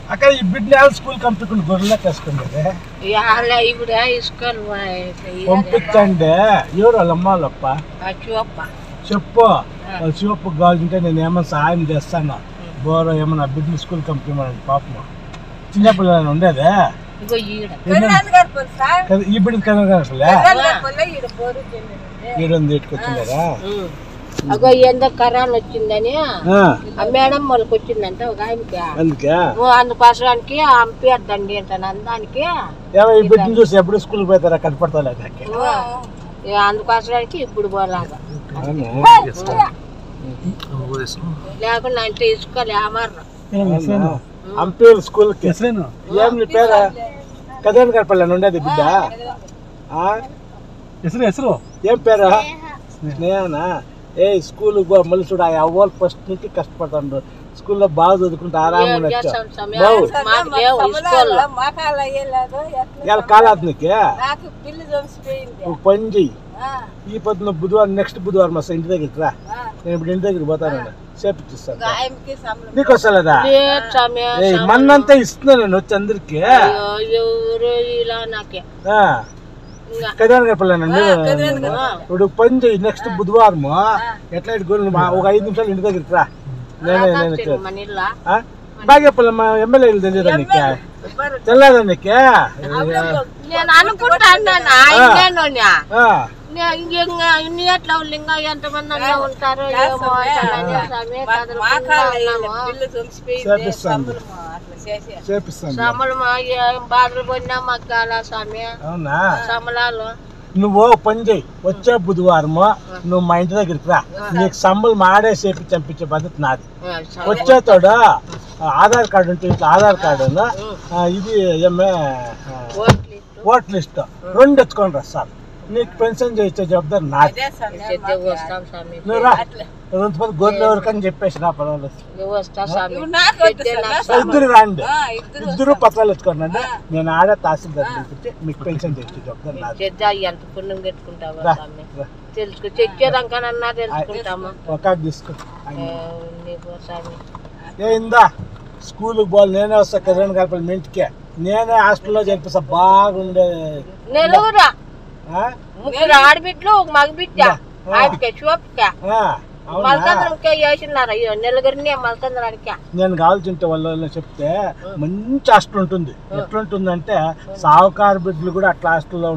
అక్క ఈ బిడ్డ స్కూల్ పంపించుకుని గొర్రెలకు వేసుకుంది ఇవాళ ఇప్పుడు ఇసుకలు పంపించండి ఎవరు వాళ్ళ అమ్మాలప్ప చూప చెప్పు వాళ్ళ చూపు కావాలంటే నేను ఏమైనా సహాయం చేస్తాను బోరో ఏమన్నా బిడ్డ స్కూల్ పంపించమని పాపం చిన్నపిల్లలు ఉండేదే ఇగో ఈడ కదా ఈ బిడ్డ కనగలే ఈడ ఈడుంది ఇటుకొచ్చిందారా ఉమ్. అగో ఏందో కరాన్ వచ్చిందని ఆ, ఆ మేడం వాళ్ళకి వచ్చిందంట ఒక ఆయనకి అందుకే ఓ అందుకోసానికి పంపిద్దండి అంటాను అందానికి ఏమో ఈ బిడ్డను చూసి ఎప్పుడు స్కూల్కి పోతారా కనపడతా నాకు ఓ, ఇక అందుకోసానికి ఇప్పుడు పోలాగా లేకుండా అంటే ఇసుకలు ఏమర్రు అంపేరు స్కూల్కి ఏం నీ పేరు కళ్యాణ్ గడపల్లి ఉండేది బిడ్డ ఆ? ಹೆಸರು ಹೆಸರು ఏం పేరు స్నేహనా ఏ స్కూల్ మళ్ళీ చూడ ఆ అవ్వాలి ఫస్ట్ నుంచి కష్టపడతాడు స్కూల్లో బాగా చదువుకుంటే ఆరామ్ ఏం ఉండొచ్చు చేస్తాం సమయం మాకు లేవు ఇసుకోళ్ళు మకాలు అయ్యేలాగా ఎట్లా ఇవాళ కాలాదు నీకు నాకు పిల్లి జొంసిపోయింది ఒక పని చెయ్యి ఆ, ఈ పొద్దున బుధవారం నెక్స్ట్ బుధవారం మా ఇంటి దగ్గరికి రా ఆ. నేను ఇప్పుడు ఇంటి దగ్గరికి పోతాను చేపిస్తాను ఆయనకి సంబరం నీకు వస్తలేదా లేదు సమయం ఏ మన్నంతా ఇస్తున్నాను నేను వచ్చి అందరికి అయ్యో, ఎవరు ఇలా నాకే ఇంకా కళ్యాణ్ గడపల్లి ఇప్పుడు ఒక పని చెయ్యి నెక్స్ట్ బుధవారం ఎట్లా ఇటు గొర్రెలు మా- ఒక ఐదు నిమిషాలు ఇంటి దగ్గరికి రా నేనే నేను రాకాస్తిరి మన ఇల్లా ఆ? బాగేపల్లి మా ఎమ్మెల్యేలు తెలియదా నీకే తెల్లదా నీకే నేను అనుకుంటా అన్నాను ఆయనేనోనే ఆ, ఇంకా ఇన్ని ఎట్లా ఇంకా ఎంతమంది అన్నా ఉంటారో ఏమో అంటారని స్వామి కథలు మకాలు వింటా ఉన్నాము. పిల్లి జొంసిపోయింది చేపిస్తాను సంబరము అట్లా చేసి చేపిస్తాను సమలు మా ఏం బాధలు పోయినా మాకు కాలా స్వామి అవునా సమలాలు నువ్వు ఓ పని చెయ్యి వచ్చే బుధవారము నువ్వు మా ఇంటి దగ్గరికి రా నీకు సమ్మలు మాడే చేపి చంపించే పద్ధతి నాది ఆ, సరే. వచ్చేతోడు ఆధార్ కార్డు ఉంటే ఇట్లా ఆధార్ కార్డు ఇది ఏమే ఓట్లు ఇస్తూ ఓట్ లిస్ట్ రెండు ఎత్తుకొని రా సార్ నీకు పెన్షన్ చేయించే జవాబారు నాది అదే సమయం చెత్త వస్తాం స్వామి నువ్వు రా రెండు పది గొర్రెలు ఎవరికని చెప్పేసి రా పర్వాలేదు నువ్వు వస్తా స్వామి నాకు చెత్తే నాకు స్వామి. ఇద్దరు రండి ఆ, ఇద్దరు ఇద్దరు పత్రాలు ఎత్తుకోండి నేను ఆడే తహసీల్దార్ పిలిపించి మీకు పెన్షన్ చేయించే జవాబారు నాది చెత్త ఎంత పుణ్యం పెట్టుకుంటావా రా, స్వామి రా. తెలుసుకో చెక్కేదాకనన్నా తెలుసుకుంటాము ఒక తీసుకో ఏ, నీకు స్వామి ఏ ఇందా స్కూల్కి పోవాలి నేనే వస్తా కళ్యాణ్ గడపలు మీ ఇంటికే నేనే హాస్టల్లో చేర్పిస్తా బాగుండే నెలవురా ఆ? ముగ్గురు ఆడబిడ్డలు ఒక మగబిడ్డ ఆడికే చూపకే ఆ, అవునా మలకంద్రంకే వేసినారు అయ్యో నెలగరిని మలకంద్రానికి నేను కావాల్సింటే వాళ్ళు చెప్తే మంచి హాస్టల్ ఉంటుంది ఎట్లుంటుందంటే సావుకారు బిడ్డలు కూడా అట్లా హాస్టల్లో